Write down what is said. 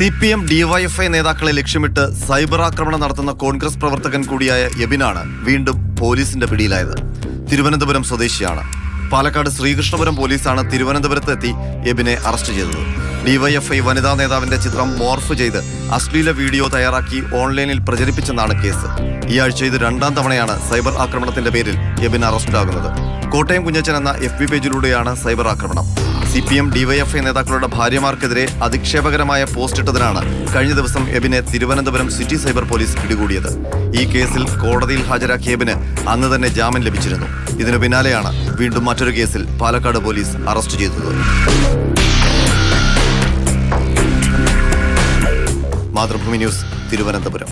C P M DYFI നേതാക്കളെ ലക്ഷ്യമിട്ട് cyber ആക്രമണം നടത്തുന്ന കോൺഗ്രസ് പ്രവർത്തകൻ കൂടിയായ എബിനാണ് വീണ്ടും പോലീസിന്റെ പിടിയിലായത് തിരുവനന്തപുരം സ്വദേശിയാണ് പാലക്കാട് ശ്രീകൃഷ്ണപുരം പോലീസാണ് തിരുവനന്തപുരത്ത് എത്തി എബിനെ അറസ്റ്റ് ചെയ്തത് ഡിവൈഎഫ്ഐ വനിതാ നേതാവിന്റെ ചിത്രം മോർഫ് ചെയ്ത് അശ്ലീല വീഡിയോ തയ്യാറാക്കി ഓൺലൈനിൽ പ്രചരിപ്പിച്ചെന്നാണ് കേസ് ഈ ആഴ്ച ഇത് രണ്ടാം തവണയാണ് സൈബർ ആക്രമണത്തിന്റെ പേരിൽ എബിൻ അറസ്റ്റിലാകുന്നത് കോട്ടയം കുഞ്ഞച്ചൻ എന്ന എഫ് ബി പേജിലൂടെയാണ് സൈബർ ആക്രമണം സി പി എം ഡിവൈഎഫ്ഐ നേതാക്കളുടെ ഭാര്യമാർക്കെതിരെ അധിക്ഷേപകരമായ പോസ്റ്റ് ഇട്ടതിനാണ് കഴിഞ്ഞ ദിവസം എബിനെ തിരുവനന്തപുരം സിറ്റി സൈബർ പോലീസ് പിടികൂടിയത് ഈ കേസിൽ കോടതിയിൽ ഹാജരാക്കിയ എബിന് അന്ന് തന്നെ ജാമ്യം ലഭിച്ചിരുന്നു ഇതിനു പിന്നാലെയാണ് വീണ്ടും മറ്റൊരു കേസിൽ പാലക്കാട് പോലീസ് അറസ്റ്റ് ചെയ്തത് മാതൃഭൂമി ന്യൂസ് തിരുവനന്തപുരം